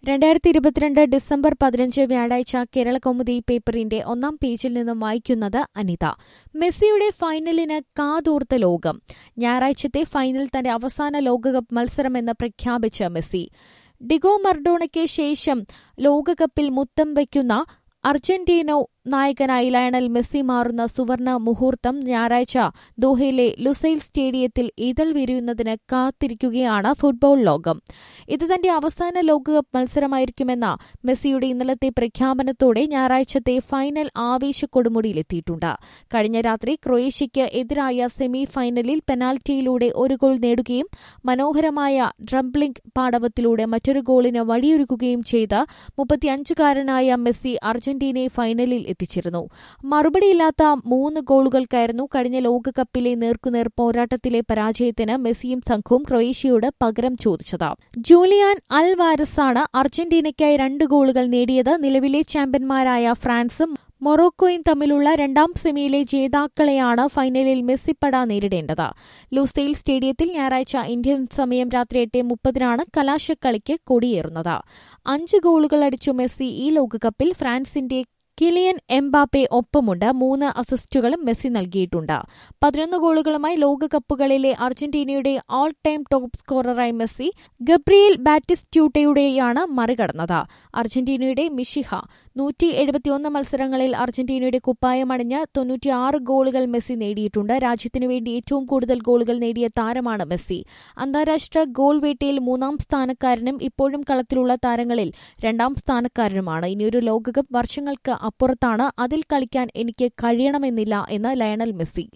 രണ്ടായിരത്തി ഇരുപത്തിരണ്ട് ഡിസംബർ പതിനഞ്ച് വ്യാഴാഴ്ച കേരള കൗമുദി പേപ്പറിന്റെ ഒന്നാം പേജിൽ നിന്നും വായിക്കുന്നത് അനിത മെസ്സിയുടെ ഫൈനലിന് കാതോർത്ത ലോകം ഞായറാഴ്ചത്തെ ഫൈനൽ തന്റെ അവസാന ലോകകപ്പ് മത്സരമെന്ന് പ്രഖ്യാപിച്ച മെസ്സി ഡിഗോ മർഡോണയ്ക്ക് ശേഷം ലോകകപ്പിൽ മുത്തം വയ്ക്കുന്ന അർജന്റീനോ നായകനായി ലയണൽ മെസ്സി മാറുന്ന സുവർണ മുഹൂർത്തം ഞായറാഴ്ച ദോഹയിലെ ലുസൈൽ സ്റ്റേഡിയത്തിൽ ഇതൾ വിരിയുന്നതിന് കാത്തിരിക്കുകയാണ് ഫുട്ബോൾ ലോകം ഇത് തന്റെ അവസാന ലോകകപ്പ് മത്സരമായിരിക്കുമെന്ന മെസ്സിയുടെ ഇന്നലത്തെ പ്രഖ്യാപനത്തോടെ ഞായറാഴ്ചത്തെ ഫൈനൽ ആവേശക്കൊടുമുടിയിലെത്തിയിട്ടുണ്ട് കഴിഞ്ഞ രാത്രി ക്രൊയേഷ്യയ്ക്ക് എതിരായ സെമി ഫൈനലിൽ പെനാൽറ്റിയിലൂടെ ഒരു ഗോൾ നേടുകയും മനോഹരമായ ഡ്രംബ്ലിംഗ് പാടവത്തിലൂടെ മറ്റൊരു ഗോളിന് വഴിയൊരുക്കുകയും ചെയ്ത മുപ്പത്തിയഞ്ചുകാരനായ മെസ്സി അർജന്റീനയെ ഫൈനലിൽ എത്തിച്ചിരുന്നു മറുപടിയില്ലാത്ത മൂന്ന് ഗോളുകൾക്കായിരുന്നു കഴിഞ്ഞ ലോകകപ്പിലെ നേർക്കുനേർ പോരാട്ടത്തിലെ പരാജയത്തിന് മെസ്സിയും സംഘവും ക്രൊയേഷ്യയോട് പകരം ചോദിച്ചത് ജൂലിയാൻ അൽ വാരസാണ് അർജന്റീനയ്ക്കായി രണ്ട് ഗോളുകൾ നേടിയത് നിലവിലെ ചാമ്പ്യന്മാരായ ഫ്രാൻസും മൊറോക്കോയും തമ്മിലുള്ള രണ്ടാം സെമിയിലെ ജേതാക്കളെയാണ് ഫൈനലിൽ മെസ്സിപ്പട നേരിടേണ്ടത് ലൂസെയിൽ സ്റ്റേഡിയത്തിൽ ഞായറാഴ്ച ഇന്ത്യൻ സമയം രാത്രി എട്ട് മുപ്പതിനാണ് കലാശക്കളിക്ക് കൊടിയേറുന്നത് അഞ്ച് ഗോളുകൾ അടിച്ചു മെസ്സി ഈ ലോകകപ്പിൽ ഫ്രാൻസിന്റെ കിലിയൻ എംബാപ്പെ ഒപ്പമുണ്ട് മൂന്ന് അസിസ്റ്റുകളും മെസ്സി നൽകിയിട്ടുണ്ട് പതിനൊന്ന് ഗോളുകളുമായി ലോകകപ്പുകളിലെ അർജന്റീനയുടെ ഓൾ ടൈം ടോപ്പ് സ്കോററായി മെസ്സി ഗബ്രിയേൽ ബാറ്റിസ്റ്റ്യൂട്ടയുടെയാണ് മറികടന്നത് അർജന്റീനയുടെ മിഷിഹ നൂറ്റി എഴുപത്തിയൊന്ന് മത്സരങ്ങളിൽ അർജന്റീനയുടെ കുപ്പായമണിഞ്ഞ് തൊണ്ണൂറ്റിയാറ് ഗോളുകൾ മെസ്സി നേടിയിട്ടുണ്ട് രാജ്യത്തിനു വേണ്ടി ഏറ്റവും കൂടുതൽ ഗോളുകൾ നേടിയ താരമാണ് മെസ്സി അന്താരാഷ്ട്ര ഗോൾ വേട്ടയിൽ മൂന്നാം സ്ഥാനക്കാരനും ഇപ്പോഴും കളത്തിലുള്ള താരങ്ങളിൽ രണ്ടാം സ്ഥാനക്കാരനുമാണ് ഇനിയൊരു ലോകകപ്പ് വർഷങ്ങൾക്ക് അപ്പുറത്താണ് അതിൽ കളിക്കാൻ എനിക്ക് കഴിയണമെന്നില്ല എന്ന് ലയണൽ മെസ്സി